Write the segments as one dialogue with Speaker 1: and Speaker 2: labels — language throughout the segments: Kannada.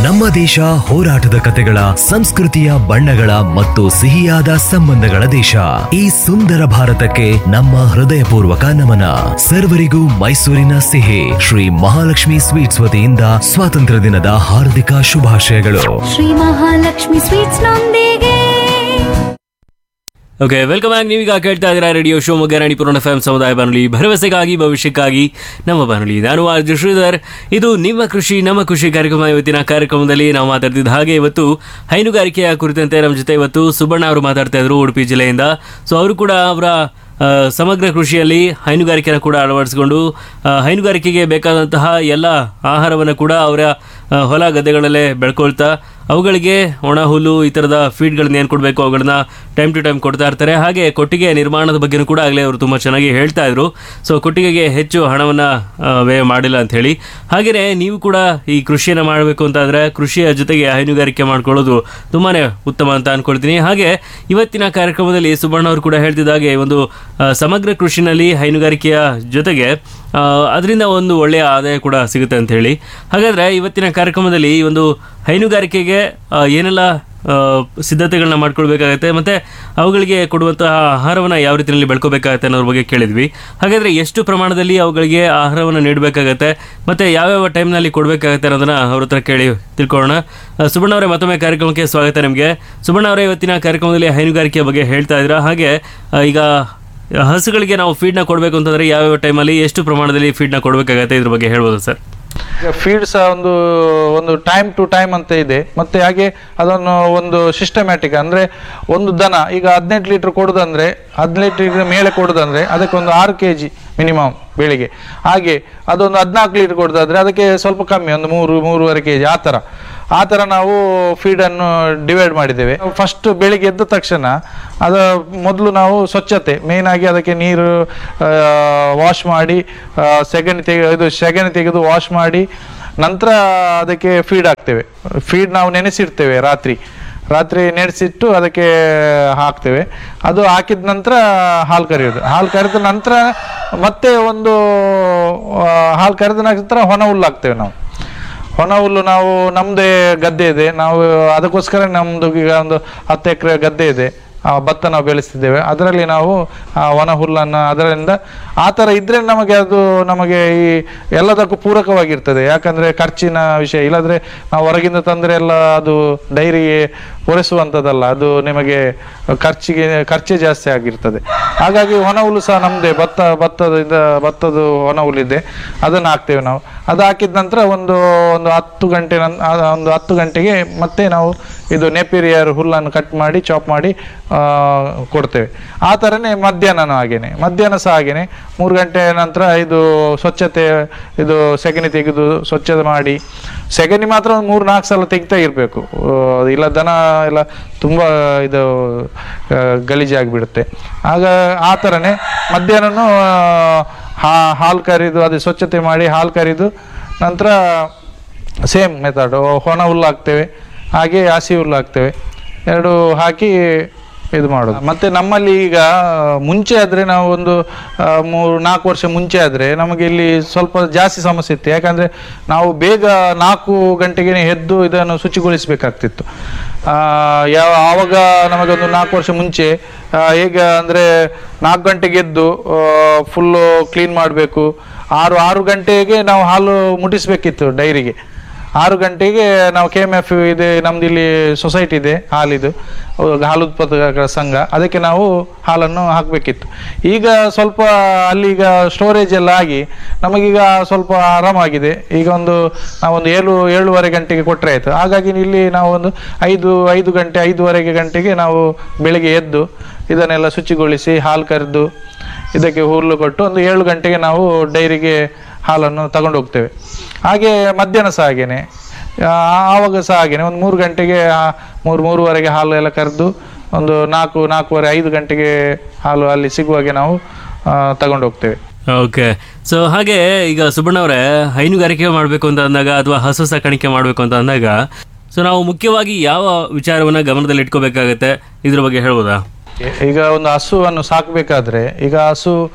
Speaker 1: ನಮ್ಮ ದೇಶ ಹೋರಾಟದ ಕತೆಗಳ ಸಂಸ್ಕೃತಿಯ ಬಣ್ಣಗಳ ಮತ್ತು ಸಿಹಿಯಾದ ಸಂಬಂಧಗಳ ದೇಶ ಈ ಸುಂದರ ಭಾರತಕ್ಕೆ ನಮ್ಮ ಹೃದಯಪೂರ್ವಕ ನಮನ ಸರ್ವರಿಗೂ ಮೈಸೂರಿನ ಸಿಹಿ ಶ್ರೀ ಮಹಾಲಕ್ಷ್ಮಿ ಸ್ವೀಟ್ಸ್ ವತಿಯಿಂದ ಸ್ವಾತಂತ್ರ್ಯ ದಿನದ ಹಾರ್ದಿಕ ಶುಭಾಶಯಗಳು
Speaker 2: ಶ್ರೀ ಮಹಾಲಕ್ಷ್ಮಿ ಸ್ವೀಟ್ಸ್ ನೊಂದಿಗೆ
Speaker 3: ಓಕೆ ವೆಲ್ಕಮ್ ಬ್ಯಾಕ್ ನೀವೀಗ ಕೇಳ್ತಾ ಇದ್ದೀರಾ radio Shivamogga Ranipura F M ಸಮುದಾಯ ಬಾನುಲಿ ಭರವಸೆಗಾಗಿ ಭವಿಷ್ಯಕ್ಕಾಗಿ ನಮ್ಮ ಬಾನುಲಿ ನಾನು ಆರ್ ಜೆ ಶ್ರೀಧರ್ ಇದು ನಿಮ್ಮ ಕೃಷಿ ನಮ್ಮ ಕೃಷಿ ಕಾರ್ಯಕ್ರಮ ಇವತ್ತಿನ ಕಾರ್ಯಕ್ರಮದಲ್ಲಿ ನಾವು ಮಾತಾಡ್ತಿದ್ದ ಹಾಗೆ ಇವತ್ತು ಹೈನುಗಾರಿಕೆಯ ಕುರಿತಂತೆ ನಮ್ಮ ಜೊತೆ ಇವತ್ತು ಸುಬ್ಬಣ್ಣ ಅವರು ಮಾತಾಡ್ತಾ ಇದ್ರು ಉಡುಪಿ ಜಿಲ್ಲೆಯಿಂದ ಸೊ ಅವರು ಕೂಡ ಅವರ ಆ, ಸಮಗ್ರ ಕೃಷಿಯಲ್ಲಿ ಹೈನುಗಾರಿಕೆಯನ್ನು ಕೂಡ ಅಳವಡಿಸಿಕೊಂಡು ಆ, ಹೈನುಗಾರಿಕೆಗೆ ಬೇಕಾದಂತಹ ಎಲ್ಲ ಆಹಾರವನ್ನು ಕೂಡ ಅವರ ಆ, ಹೊಲ ಗದ್ದೆಗಳಲ್ಲೇ ಬೆಳ್ಕೊಳ್ತಾ ಅವುಗಳಿಗೆ ಒಣ ಹುಲ್ಲು ಈ ಥರದ ಫೀಡ್ಗಳನ್ನ ಏನು ಕೊಡಬೇಕು ಅವುಗಳನ್ನ ಟೈಮ್ ಟು ಟೈಮ್ ಕೊಡ್ತಾ ಇರ್ತಾರೆ ಹಾಗೆ ಕೊಟ್ಟಿಗೆ ನಿರ್ಮಾಣದ ಬಗ್ಗೆನೂ ಕೂಡ ಆಗಲೇ ಅವರು ತುಂಬ ಚೆನ್ನಾಗಿ ಹೇಳ್ತಾ ಇದ್ರು ಸೊ ಕೊಟ್ಟಿಗೆಗೆ ಹೆಚ್ಚು ಹಣವನ್ನು ವ್ಯಯ ಮಾಡಿಲ್ಲ ಅಂತ ಹೇಳಿ ಹಾಗೆಯೇ ನೀವು ಕೂಡ ಈ ಕೃಷಿಯನ್ನು ಮಾಡಬೇಕು ಅಂತಾದರೆ ಕೃಷಿಯ ಜೊತೆಗೆ ಹೈನುಗಾರಿಕೆ ಮಾಡ್ಕೊಳ್ಳೋದು ತುಂಬಾ ಉತ್ತಮ ಅಂತ ಅನ್ಕೊಳ್ತೀನಿ ಹಾಗೆ ಇವತ್ತಿನ ಕಾರ್ಯಕ್ರಮದಲ್ಲಿ ಸುಬ್ಬಣ್ಣ ಅವರು ಕೂಡ ಹೇಳ್ತಿದ್ದಾಗೆ ಒಂದು ಆ, ಸಮಗ್ರ ಕೃಷಿನಲ್ಲಿ ಹೈನುಗಾರಿಕೆಯ ಜೊತೆಗೆ ಆ, ಅದರಿಂದ ಒಂದು ಒಳ್ಳೆಯ ಆದಾಯ ಕೂಡ ಸಿಗುತ್ತೆ ಅಂತ ಹೇಳಿ ಹಾಗಾದರೆ ಇವತ್ತಿನ ಕಾರ್ಯಕ್ರಮದಲ್ಲಿ ಈ ಒಂದು ಹೈನುಗಾರಿಕೆಗೆ ಆ, ಏನೆಲ್ಲ ಆ, ಸಿದ್ಧತೆಗಳನ್ನ ಮಾಡ್ಕೊಳ್ಬೇಕಾಗತ್ತೆ ಮತ್ತು ಅವುಗಳಿಗೆ ಕೊಡುವಂತಹ ಆಹಾರವನ್ನು ಯಾವ ರೀತಿಯಲ್ಲಿ ಬೆಳ್ಕೋಬೇಕಾಗತ್ತೆ ಅನ್ನೋದ್ರ ಬಗ್ಗೆ ಕೇಳಿದ್ವಿ ಹಾಗಾದರೆ ಎಷ್ಟು ಪ್ರಮಾಣದಲ್ಲಿ ಅವುಗಳಿಗೆ ಆಹಾರವನ್ನು ನೀಡಬೇಕಾಗತ್ತೆ ಮತ್ತು ಯಾವ್ಯಾವ ಟೈಮ್ನಲ್ಲಿ ಕೊಡಬೇಕಾಗತ್ತೆ ಅನ್ನೋದನ್ನ ಅವ್ರ ಹತ್ರ ಕೇಳಿ ತಿಳ್ಕೊಳ್ಳೋಣ ಆ, ಸುಬ್ಬಣ್ಣ ಅವರೇ ಮತ್ತೊಮ್ಮೆ ಕಾರ್ಯಕ್ರಮಕ್ಕೆ ಸ್ವಾಗತ ನಿಮಗೆ ಸುಬ್ಬಣ್ಣ ಅವರೇ ಇವತ್ತಿನ ಕಾರ್ಯಕ್ರಮದಲ್ಲಿ ಹೈನುಗಾರಿಕೆಯ ಬಗ್ಗೆ ಹೇಳ್ತಾ ಇದ್ದೀರಾ ಹಾಗೆ ಆ, ಈಗ ಹಸುಗಳಿಗೆ ನಾವು ಫೀಡ್ನ ಕೊಡಬೇಕು ಅಂತಂದರೆ ಯಾವ್ಯಾವ ಟೈಮಲ್ಲಿ ಎಷ್ಟು ಪ್ರಮಾಣದಲ್ಲಿ ಫೀಡ್ನ ಕೊಡಬೇಕಾಗತ್ತೆ ಇದ್ರ ಬಗ್ಗೆ ಹೇಳ್ಬೋದು ಸರ್
Speaker 4: ಈಗ ಫೀಡ್ ಸಹ ಒಂದು ಒಂದು ಟೈಮ್ ಟು ಟೈಮ್ ಅಂತ ಇದೆ ಮತ್ತೆ ಹಾಗೆ ಅದನ್ನು ಒಂದು ಸಿಸ್ಟಮ್ಯಾಟಿಕ್ ಅಂದ್ರೆ ಒಂದು ದನ ಈಗ ಹದಿನೆಂಟು ಲೀಟರ್ ಕೊಡೋದಂದ್ರೆ ಹದಿನೆಂಟು ಲೀಟರ್ ಮೇಲೆ ಕೊಡೋದಂದ್ರೆ ಅದಕ್ಕೆ ಒಂದು ಆರು ಕೆ ಜಿ ಮಿನಿಮಮ್ ಬೆಳಿಗ್ಗೆ ಹಾಗೆ ಅದೊಂದು ಹದಿನಾಲ್ಕು ಲೀಟರ್ ಕೊಡೋದಾದ್ರೆ ಅದಕ್ಕೆ ಸ್ವಲ್ಪ ಕಮ್ಮಿ ಒಂದು ಮೂರು ಮೂರುವರೆ ಕೆ ಜಿ ಆ ಥರ ಆ ಥರ ನಾವು ಫೀಡನ್ನು ಡಿವೈಡ್ ಮಾಡಿದ್ದೇವೆ ಫಸ್ಟ್ ಬೆಳಿಗ್ಗೆ ಎದ್ದ ತಕ್ಷಣ ಅದ ಮೊದಲು ನಾವು ಸ್ವಚ್ಛತೆ ಮೇನ್ ಆಗಿ ಅದಕ್ಕೆ ನೀರು ವಾಶ್ ಮಾಡಿ ಆ, ಸೆಗಣಿ ತೆಗೆ ಇದು ಸೆಗಣಿ ತೆಗೆದು ವಾಶ್ ಮಾಡಿ ನಂತರ ಅದಕ್ಕೆ ಫೀಡ್ ಹಾಕ್ತೇವೆ ಫೀಡ್ ನಾವು ನೆನೆಸಿಡ್ತೇವೆ ರಾತ್ರಿ ರಾತ್ರಿ ನೆನೆಸಿಟ್ಟು ಅದಕ್ಕೆ ಹಾಕ್ತೇವೆ ಅದು ಹಾಕಿದ ನಂತರ ಹಾಲು ಕರೆಯೋದು ಹಾಲು ಕರೆದ ನಂತರ ಮತ್ತೆ ಒಂದು ಆ, ಹಾಲು ಕರೆದ ನಂತರ ಹೊನ ಹುಲ್ಲು ಹಾಕ್ತೇವೆ ನಾವು ಹೊನ ಹುಲ್ಲು ನಾವು ನಮ್ಮದೇ ಗದ್ದೆ ಇದೆ ನಾವು ಅದಕ್ಕೋಸ್ಕರ ನಮ್ಮದು ಈಗ ಒಂದು ಹತ್ತು ಎಕರೆ ಗದ್ದೆ ಇದೆ ಆ ಭತ್ತ ನಾವು ಬೆಳೆಸ್ತಿದ್ದೇವೆ ಅದರಲ್ಲಿ ನಾವು ಆ ಒಣ ಹುಲ್ಲನ್ನು ಅದರಿಂದ ಆ ಥರ ಇದ್ರೆ ನಮಗೆ ಅದು ನಮಗೆ ಈ ಎಲ್ಲದಕ್ಕೂ ಪೂರಕವಾಗಿರ್ತದೆ ಯಾಕಂದರೆ ಖರ್ಚಿನ ವಿಷಯ ಇಲ್ಲಾಂದರೆ ನಾವು ಹೊರಗಿಂದ ತಂದರೆ ಎಲ್ಲ ಅದು ಡೈರಿಗೆ ಒರೆಸುವಂಥದ್ದಲ್ಲ ಅದು ನಿಮಗೆ ಖರ್ಚಿಗೆ ಖರ್ಚೇ ಜಾಸ್ತಿ ಆಗಿರ್ತದೆ ಹಾಗಾಗಿ ಒಣ ಹುಲ್ಲು ಸಹ ನಮ್ಮದೇ ಭತ್ತ ಭತ್ತದಿಂದ ಭತ್ತದ ಒಣ ಹುಲ್ಲಿದೆ ಅದನ್ನು ಹಾಕ್ತೇವೆ ನಾವು ಅದು ಹಾಕಿದ ನಂತರ ಒಂದು ಒಂದು ಹತ್ತು ಗಂಟೆ ನನ್ ಆ, ಒಂದು ಹತ್ತು ಗಂಟೆಗೆ ಮತ್ತೆ ನಾವು ಇದು ನೆಪಿರಿಯರ್ ಹುಲ್ಲನ್ನು ಕಟ್ ಮಾಡಿ ಚಾಪ್ ಮಾಡಿ ಆ, ಕೊಡ್ತೇವೆ ಆ ಥರನೇ ಮಧ್ಯಾಹ್ನನೂ ಹಾಗೇನೆ ಮಧ್ಯಾಹ್ನ ಸಹ ಹಾಗೇನೆ ಮೂರು ಗಂಟೆ ನಂತರ ಇದು ಸ್ವಚ್ಛತೆ ಇದು ಸೆಗಣಿ ತೆಗೆದು ಸ್ವಚ್ಛತೆ ಮಾಡಿ ಸೆಗಣಿ ಮಾತ್ರ ಒಂದು ಮೂರು ನಾಲ್ಕು ಸಲ ತೆಗಿತಾ ಇರಬೇಕು ಇಲ್ಲ ದನ ಎಲ್ಲ ತುಂಬ ಇದು ಆ, ಗಲೀಜಾಗಿಬಿಡುತ್ತೆ ಆಗ ಆ ಥರನೇ ಮಧ್ಯಾಹ್ನನೂ ಹಾ ಹಾಲು ಕರಿದು ಅದು ಸ್ವಚ್ಛತೆ ಮಾಡಿ ಹಾಲು ಕರಿದು ನಂತರ ಸೇಮ್ ಮೆಥಡ್ ಹೊಣ ಹುಲ್ಲು ಹಾಕ್ತೇವೆ ಹಾಗೆ ಹಸಿ ಹುಲ್ಲು ಹಾಕ್ತೇವೆ ಎರಡು ಹಾಕಿ ಇದು ಮಾಡೋದು ಮತ್ತು ನಮ್ಮಲ್ಲಿ ಈಗ ಮುಂಚೆ ಆದರೆ ನಾವು ಒಂದು ಆ, ಮೂರು ನಾಲ್ಕು ವರ್ಷ ಮುಂಚೆ ಆದರೆ ನಮಗೆ ಇಲ್ಲಿ ಸ್ವಲ್ಪ ಜಾಸ್ತಿ ಸಮಸ್ಯೆ ಇತ್ತು ಯಾಕಂದರೆ ನಾವು ಬೇಗ ನಾಲ್ಕು ಗಂಟೆಗೆ ಎದ್ದು ಇದನ್ನು ಶುಚಿಗೊಳಿಸಬೇಕಾಗ್ತಿತ್ತು ಆ, ಯಾವ ಆವಾಗ ನಮಗೊಂದು ನಾಲ್ಕು ವರ್ಷ ಮುಂಚೆ ಆ, ಹೇಗೆ ಅಂದರೆ ನಾಲ್ಕು ಗಂಟೆಗೆ ಎದ್ದು ಫುಲ್ಲು ಕ್ಲೀನ್ ಮಾಡಬೇಕು ಆರು ಆರು ಗಂಟೆಗೆ ನಾವು ಹಾಲು ಮುಟ್ಟಿಸ್ಬೇಕಿತ್ತು ಡೈರಿಗೆ ಆರು ಗಂಟೆಗೆ ನಾವು ಕೆ ಎಮ್ ಎಫ್ ಇದೆ ನಮ್ದು ಇಲ್ಲಿ ಸೊಸೈಟಿ ಇದೆ ಹಾಲಿದು ಅಹ್ ಹಾಲು ಉತ್ಪಾದಕರ ಸಂಘ ಅದಕ್ಕೆ ನಾವು ಹಾಲನ್ನು ಹಾಕಬೇಕಿತ್ತು ಈಗ ಸ್ವಲ್ಪ ಅಲ್ಲಿ ಈಗ ಸ್ಟೋರೇಜ್ ಎಲ್ಲ ಆಗಿ ನಮಗೀಗ ಸ್ವಲ್ಪ ಆರಾಮಾಗಿದೆ ಈಗ ಒಂದು ನಾವೊಂದು ಏಳು ಏಳುವರೆ ಗಂಟೆಗೆ ಕೊಟ್ಟರೆ ಆಯಿತು ಹಾಗಾಗಿ ಇಲ್ಲಿ ನಾವು ಒಂದು ಐದು ಐದು ಗಂಟೆ ಐದೂವರೆಗೆ ಗಂಟೆಗೆ ನಾವು ಬೆಳಿಗ್ಗೆ ಎದ್ದು ಇದನ್ನೆಲ್ಲ ಶುಚಿಗೊಳಿಸಿ ಹಾಲು ಕರೆದು ಇದಕ್ಕೆ ಹುಲ್ಲು ಕೊಟ್ಟು ಒಂದು ಏಳು ಗಂಟೆಗೆ ನಾವು ಡೈರಿಗೆ ಹಾಲನ್ನು ತಗೊಂಡು ಹೋಗ್ತೇವೆ ಹಾಗೆ ಮಧ್ಯಾಹ್ನ ಸಹ ಹಾಗೇನೆ ಆ, ಆವಾಗ ಸಹ ಹಾಗೇನೆ ಒಂದು ಮೂರು ಗಂಟೆಗೆ ಆ, ಮೂರು ಮೂರುವರೆಗೆ ಹಾಲು ಎಲ್ಲ ಕರೆದು ಒಂದು ನಾಲ್ಕು ನಾಲ್ಕೂವರೆ ಐದು ಗಂಟೆಗೆ ಹಾಲು ಅಲ್ಲಿ ಸಿಗುವಾಗೆ ನಾವು ಆ, ತಗೊಂಡು ಹೋಗ್ತೇವೆ
Speaker 3: ಓಕೆ ಸೊ ಹಾಗೆ ಈಗ ಸುಬ್ಬಣ್ಣ ಅವರೇ ಹೈನುಗಾರಿಕೆ ಮಾಡಬೇಕು ಅಂತ ಅಂದಾಗ ಅಥವಾ ಹಸು ಸಾಕಾಣಿಕೆ ಮಾಡಬೇಕು ಅಂತ ಅಂದಾಗ ಸೊ ನಾವು ಮುಖ್ಯವಾಗಿ ಯಾವ ವಿಚಾರವನ್ನ ಗಮನದಲ್ಲಿ ಇಟ್ಕೋಬೇಕಾಗತ್ತೆ ಇದ್ರ ಬಗ್ಗೆ ಹೇಳ್ಬೋದಾ
Speaker 4: ಈಗ ಒಂದು ಹಸುವನ್ನು ಸಾಕಬೇಕಾದ್ರೆ ಈಗ ಹಸು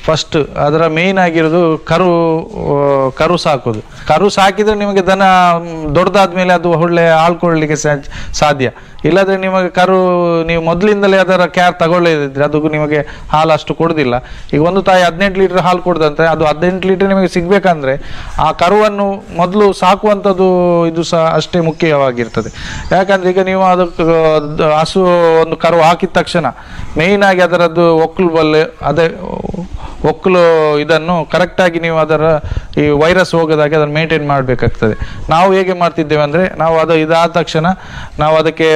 Speaker 4: ಫಸ್ಟ್ ಅದರ ಮೇಯ್ನ್ ಆಗಿರೋದು ಕರು ಆ, ಕರು ಸಾಕೋದು ಕರು ಸಾಕಿದ್ರೆ ನಿಮಗೆ ದನ ಮ್, ದೊಡ್ಡದಾದ್ಮೇಲೆ ಅದು ಒಳ್ಳೆ ಆಳ್ಕೊಳ್ಳಿಕ್ಕೆ ಸಾ- ಸಾಧ್ಯ ಇಲ್ಲದ್ರೆ ನಿಮಗೆ ಕರು ನೀವು ಮೊದಲಿಂದಲೇ ಅದರ ಕೇರ್ ತಗೊಳ್ಳದಿದ್ರೆ ಅದು ನಿಮಗೆ ಹಾಲು ಅಷ್ಟು ಕೊಡುದಿಲ್ಲ ಈಗ ಒಂದು ತಾಯಿ ಹದಿನೆಂಟು ಲೀಟರ್ ಹಾಲು ಕೊಡ್ದಂತೆ ಅದು ಹದಿನೆಂಟು ಲೀಟರ್ ನಿಮಗೆ ಸಿಗ್ಬೇಕಂದ್ರೆ ಆ ಕರುವನ್ನು ಮೊದಲು ಸಾಕುವಂಥದ್ದು ಇದು ಸಹ ಅಷ್ಟೇ ಮುಖ್ಯವಾಗಿರ್ತದೆ ಯಾಕಂದ್ರೆ ಈಗ ನೀವು ಅದಕ್ಕೆ ದ- ಹಸು ಒಂದು ಕರು ಹಾಕಿದ ತಕ್ಷಣ ಮೇಯ್ನ್ ಆಗಿ ಅದರದ್ದು ಒಕ್ಕಲು ಬಲ್ಲೆ ಅದೇ ಒಕ್ಕಲು ಇದನ್ನು ಕರೆಕ್ಟಾಗಿ ನೀವು ಅದರ ಈ ವೈರಸ್ ಹೋಗದಾಗೆ ಅದನ್ನು ಮೇಂಟೈನ್ ಮಾಡಬೇಕಾಗ್ತದೆ ನಾವು ಹೇಗೆ ಮಾಡ್ತಿದ್ದೇವೆ ಅಂದರೆ ನಾವು ಅದು ಇದಾದ ತಕ್ಷಣ ನಾವು ಅದಕ್ಕೆ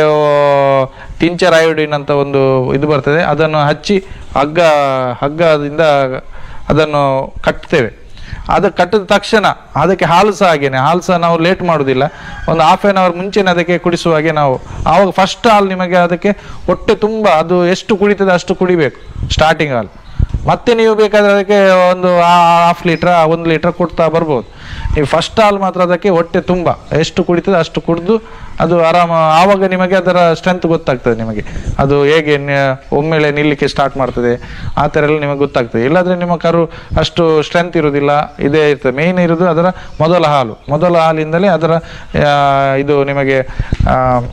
Speaker 4: ಟಿಂಚರ್ ಅಯೋಡಿನ್ ಅಂತ ಒಂದು ಇದು ಬರ್ತದೆ ಅದನ್ನು ಹಚ್ಚಿ ಹಗ್ಗ ಹಗ್ಗದಿಂದ ಅದನ್ನು ಕಟ್ತೇವೆ ಅದು ಕಟ್ಟಿದ ತಕ್ಷಣ ಅದಕ್ಕೆ ಹಾಲು ಸಹ ಹಾಗೇನೆ ಹಾಲು ಸಹ ನಾವು ಲೇಟ್ ಮಾಡೋದಿಲ್ಲ ಒಂದು ಹಾಫ್ ಆನ್ ಅವರ್ ಮುಂಚೆನೇ ಅದಕ್ಕೆ ಕುಡಿಸುವ ಹಾಗೆ ನಾವು ಆವಾಗ ಫಸ್ಟ್ ಹಾಲು ನಿಮಗೆ ಅದಕ್ಕೆ ಹೊಟ್ಟೆ ತುಂಬ ಅದು ಎಷ್ಟು ಕುಡಿತದೆ ಅಷ್ಟು ಕುಡಿಬೇಕು ಸ್ಟಾರ್ಟಿಂಗ್ ಹಾಲು ಮತ್ತೆ ನೀವು ಬೇಕಾದ್ರೆ ಅದಕ್ಕೆ ಒಂದು ಹಾಫ್ ಲೀಟ್ರ್ ಒಂದು ಲೀಟ್ರ್ ಕೊಡ್ತಾ ಬರ್ಬೋದು ನೀವು ಫಸ್ಟ್ ಹಾಲು ಮಾತ್ರ ಅದಕ್ಕೆ ಹೊಟ್ಟೆ ತುಂಬ ಎಷ್ಟು ಕುಡಿತದೆ ಅಷ್ಟು ಕುಡಿದು ಅದು ಆರಾಮ ಆವಾಗ ನಿಮಗೆ ಅದರ ಸ್ಟ್ರೆಂತ್ ಗೊತ್ತಾಗ್ತದೆ ನಿಮಗೆ ಅದು ಹೇಗೆ ನ- ಒಮ್ಮೆಲೆ ನಿಲ್ಲಕ್ಕೆ ಸ್ಟಾರ್ಟ್ ಮಾಡ್ತದೆ ಆ ಥರ ಎಲ್ಲ ನಿಮಗೆ ಗೊತ್ತಾಗ್ತದೆ ಇಲ್ಲಾಂದರೆ ನಿಮ್ಮ ಕರು ಅಷ್ಟು ಸ್ಟ್ರೆಂತ್ ಇರೋದಿಲ್ಲ ಇದೇ ಇರ್ತದೆ ಮೇಯ್ನ್ ಇರೋದು ಅದರ ಮೊದಲ ಹಾಲು ಮೊದಲ ಹಾಲಿಂದಲೇ ಅದರ ಆ, ಇದು ನಿಮಗೆ ಆ,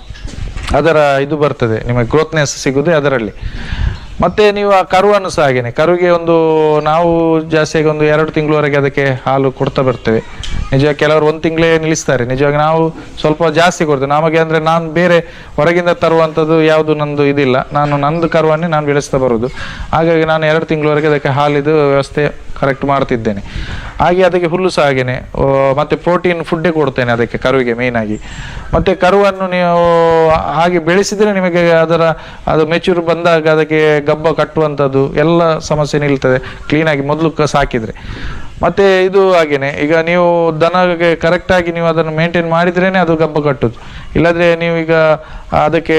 Speaker 4: ಅದರ ಇದು ಬರ್ತದೆ ನಿಮಗೆ ಗ್ರೋತ್ನೆಸ್ ಸಿಗುದೇ ಅದರಲ್ಲಿ ಮತ್ತೆ ನೀವು ಆ ಕರುವನ್ನು ಸಹ ಹಾಗೇನೆ ಕರುಗೆ ಒಂದು ನಾವು ಜಾಸ್ತಿಯಾಗಿ ಒಂದು ಎರಡು ತಿಂಗಳವರೆಗೆ ಅದಕ್ಕೆ ಹಾಲು ಕೊಡ್ತಾ ಬರ್ತೇವೆ ನಿಜ ಕೆಲವರು ಒಂದು ತಿಂಗಳೇ ನಿಲ್ಲಿಸ್ತಾರೆ ನಿಜವಾಗಿ ನಾವು ಸ್ವಲ್ಪ ಜಾಸ್ತಿ ಕೊಡ್ತೇವೆ ನಮಗೆ ಅಂದರೆ ನಾನು ಬೇರೆ ಹೊರಗಿಂದ ತರುವಂಥದ್ದು ಯಾವುದು ನಂದು ಇದಿಲ್ಲ ನಾನು ನಂದು ಕರುವನ್ನೇ ನಾನು ಬೆಳೆಸ್ತಾ ಬರೋದು ಹಾಗಾಗಿ ನಾನು ಎರಡು ತಿಂಗಳವರೆಗೆ ಅದಕ್ಕೆ ಹಾಲಿದು ವ್ಯವಸ್ಥೆ ಕರೆಕ್ಟ್ ಮಾಡ್ತಿದ್ದೇನೆ ಹಾಗೆ ಅದಕ್ಕೆ ಹುಲ್ಲು ಸಹ ಹಾಗೇನೆ ಆ, ಮತ್ತೆ ಪ್ರೋಟೀನ್ ಫುಡ್ಡೇ ಕೊಡ್ತೇನೆ ಅದಕ್ಕೆ ಕರುವಿಗೆ ಮೇಯ್ನ್ ಆಗಿ ಮತ್ತೆ ಕರುವನ್ನು ನೀವು ಹಾಗೆ ಬೆಳೆಸಿದ್ರೆ ನಿಮಗೆ ಅದರ ಅದು ಮೆಚೂರ್ ಬಂದಾಗ ಅದಕ್ಕೆ ಗಬ್ಬ ಕಟ್ಟುವಂಥದ್ದು ಎಲ್ಲ ಸಮಸ್ಯೆ ನಿಲ್ತದೆ ಕ್ಲೀನಾಗಿ ಮೊದಲು ಕ- ಸಾಕಿದ್ರೆ ಮತ್ತೆ ಇದು ಹಾಗೇನೆ ಈಗ ನೀವು ದನಗೆ ಕರೆಕ್ಟಾಗಿ ನೀವು ಅದನ್ನು ಮೇಂಟೈನ್ ಮಾಡಿದ್ರೇನೆ ಅದು ಗಬ್ಬ ಕಟ್ಟುದು ಇಲ್ಲದ್ರೆ ನೀವು ಈಗ ಅದಕ್ಕೆ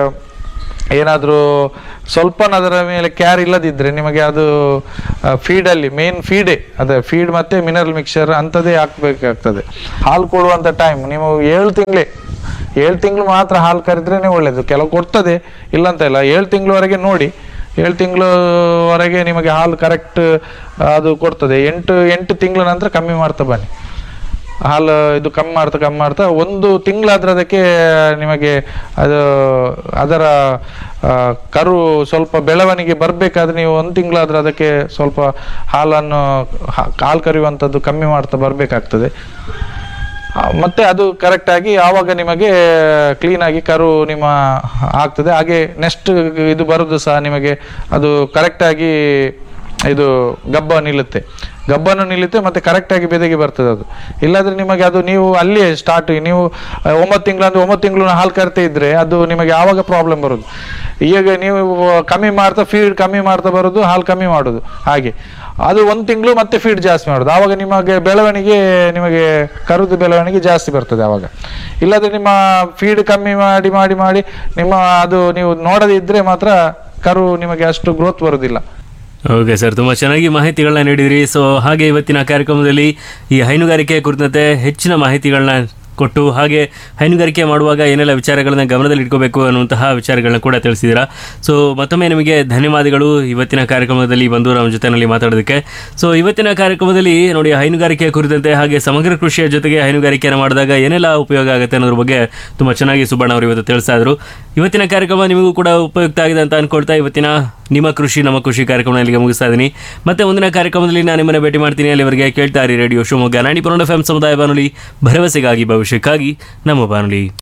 Speaker 4: ಏನಾದರೂ ಸ್ವಲ್ಪ ಅದರ ಮೇಲೆ ಕ್ಯಾರ್ ಇಲ್ಲದಿದ್ದರೆ ನಿಮಗೆ ಅದು ಫೀಡಲ್ಲಿ ಮೇನ್ ಫೀಡೇ ಅದೇ ಫೀಡ್ ಮತ್ತು ಮಿನರಲ್ ಮಿಕ್ಸರ್ ಅಂಥದ್ದೇ ಹಾಕಬೇಕಾಗ್ತದೆ ಹಾಲು ಕೊಡುವಂಥ ಟೈಮ್ ನೀವು ಏಳು ತಿಂಗಳೇ ಏಳು ತಿಂಗಳು ಮಾತ್ರ ಹಾಲು ಕರೆದ್ರೇ ಒಳ್ಳೆಯದು ಕೆಲವು ಕೊಡ್ತದೆ ಇಲ್ಲಂತ ಇಲ್ಲ ಏಳು ತಿಂಗಳವರೆಗೆ ನೋಡಿ ಏಳು ತಿಂಗಳವರೆಗೆ ನಿಮಗೆ ಹಾಲು ಕರೆಕ್ಟ್ ಅದು ಕೊಡ್ತದೆ ಎಂಟು ಎಂಟು ತಿಂಗಳ ನಂತರ ಕಮ್ಮಿ ಮಾಡ್ತಾ ಬನ್ನಿ ಹಾಲು ಇದು ಕಮ್ಮಿ ಮಾಡ್ತಾ ಕಮ್ಮಿ ಮಾಡ್ತಾ ಒಂದು ತಿಂಗಳಾದ್ರೆ ಅದಕ್ಕೆ ನಿಮಗೆ ಅದು ಅದರ ಆ, ಕರು ಸ್ವಲ್ಪ ಬೆಳವಣಿಗೆ ಬರಬೇಕಾದ್ರೆ ನೀವು ಒಂದು ತಿಂಗಳಾದ್ರೆ ಅದಕ್ಕೆ ಸ್ವಲ್ಪ ಹಾಲನ್ನು ಹಾ- ಹಾಲು ಕರೆಯುವಂಥದ್ದು ಕಮ್ಮಿ ಮಾಡ್ತಾ ಬರಬೇಕಾಗ್ತದೆ ಮತ್ತೆ ಅದು ಕರೆಕ್ಟಾಗಿ ಆವಾಗ ನಿಮಗೆ ಕ್ಲೀನಾಗಿ ಕರು ನಿಮ್ಮ ಆಗ್ತದೆ ಹಾಗೆ ನೆಕ್ಸ್ಟ್ ಇದು ಬರೋದು ಸಹ ನಿಮಗೆ ಅದು ಕರೆಕ್ಟಾಗಿ ಇದು ಗಬ್ಬ ನಿಲ್ಲುತ್ತೆ ಗಬ್ಬನು ನಿಲ್ಲುತ್ತೆ ಮತ್ತೆ ಕರೆಕ್ಟಾಗಿ ಬೆದಗಿ ಬರ್ತದೆ ಅದು ಇಲ್ಲಾಂದ್ರೆ ನಿಮಗೆ ಅದು ನೀವು ಅಲ್ಲಿಯೇ ಸ್ಟಾರ್ಟ್ ನೀವು ಆ, ಒಂಬತ್ತು ತಿಂಗಳು ಅಂದ್ರೆ ಒಂಬತ್ತು ತಿಂಗಳು ಹಾಲು ಕರಿತಾ ಇದ್ರೆ ಅದು ನಿಮಗೆ ಆವಾಗ ಪ್ರಾಬ್ಲಮ್ ಬರೋದು ಈಗ ನೀವು ಕಮ್ಮಿ ಮಾಡ್ತಾ ಫೀಡ್ ಕಮ್ಮಿ ಮಾಡ್ತಾ ಬರೋದು ಹಾಲು ಕಮ್ಮಿ ಮಾಡೋದು ಹಾಗೆ ಅದು ಒಂದು ತಿಂಗಳು ಮತ್ತೆ ಫೀಡ್ ಜಾಸ್ತಿ ಮಾಡೋದು ಆವಾಗ ನಿಮಗೆ ಬೆಳವಣಿಗೆ ನಿಮಗೆ ಕರುದು ಬೆಳವಣಿಗೆ ಜಾಸ್ತಿ ಬರ್ತದೆ ಆವಾಗ ಇಲ್ಲದ್ರೆ ನಿಮ್ಮ ಫೀಡ್ ಕಮ್ಮಿ ಮಾಡಿ ಮಾಡಿ ಮಾಡಿ ನಿಮ್ಮ ಅದು ನೀವು ನೋಡದೇ ಇದ್ರೆ ಮಾತ್ರ ಕರು ನಿಮಗೆ ಅಷ್ಟು ಗ್ರೋತ್ ಬರೋದಿಲ್ಲ
Speaker 3: ಓಕೆ ಸರ್ ತುಂಬ ಚೆನ್ನಾಗಿ ಮಾಹಿತಿಗಳನ್ನ ನೀಡಿದ್ರಿ ಸೊ ಹಾಗೆ ಇವತ್ತಿನ ಕಾರ್ಯಕ್ರಮದಲ್ಲಿ ಈ ಹೈನುಗಾರಿಕೆ ಕುರಿತಂತೆ ಹೆಚ್ಚಿನ ಮಾಹಿತಿಗಳನ್ನ ಕೊಟ್ಟು ಹಾಗೆ ಹೈನುಗಾರಿಕೆ ಮಾಡುವಾಗ ಏನೆಲ್ಲ ವಿಚಾರಗಳನ್ನ ಗಮನದಲ್ಲಿ ಇಟ್ಕೋಬೇಕು ಅನ್ನುವಂತಹ ವಿಚಾರಗಳನ್ನ ಕೂಡ ತಿಳಿಸಿದ್ದೀರಾ ಸೊ ಮತ್ತೊಮ್ಮೆ ನಿಮಗೆ ಧನ್ಯವಾದಗಳು ಇವತ್ತಿನ ಕಾರ್ಯಕ್ರಮದಲ್ಲಿ ಬಂದು ನಮ್ಮ ಜೊತೆನಲ್ಲಿ ಮಾತಾಡೋದಕ್ಕೆ ಸೊ ಇವತ್ತಿನ ಕಾರ್ಯಕ್ರಮದಲ್ಲಿ ನೋಡಿ ಹೈನುಗಾರಿಕೆ ಕುರಿತಂತೆ ಹಾಗೆ ಸಮಗ್ರ ಕೃಷಿಯ ಜೊತೆಗೆ ಹೈನುಗಾರಿಕೆಯನ್ನು ಮಾಡಿದಾಗ ಏನೆಲ್ಲ ಉಪಯೋಗ ಆಗುತ್ತೆ ಅನ್ನೋದ್ರ ಬಗ್ಗೆ ತುಂಬ ಚೆನ್ನಾಗಿ ಸುಬ್ಬಣ್ಣ ಅವರು ಇವತ್ತು ತಿಳಿಸ್ತಾ ಇದ್ರು ಇವತ್ತಿನ ಕಾರ್ಯಕ್ರಮ ನಿಮಗೂ ಕೂಡ ಉಪಯುಕ್ತ ಆಗಿದೆ ಅಂತ ಅನ್ಕೊಳ್ತಾ ಇವತ್ತಿನ ನಿಮ್ಮ ಕೃಷಿ ನಮ್ಮ ಕೃಷಿ ಕಾರ್ಯಕ್ರಮ ಇಲ್ಲಿಗೆ ಮುಗಿಸ್ತಾ ಇದ್ದೀನಿ ಮತ್ತೆ ಮುಂದಿನ ಕಾರ್ಯಕ್ರಮದಲ್ಲಿ ನಾನು ನಿಮ್ಮನ್ನ ಭೇಟಿ ಮಾಡ್ತೀನಿ ಅಲ್ಲಿವರೆಗೆ ಕೇಳ್ತಾ ಇರಿ ರೇಡಿಯೋ ಶಿವಮೊಗ್ಗ ನಾಡಿ ಪುರಾಣ ಎಫ್ ಸಮುದಾಯ ಬಾನುಲಿ ಭರವಸೆಗಾಗಿ ಭವಿಷ್ಯಕ್ಕಾಗಿ ನಮ್ಮ ಬಾನುಲಿ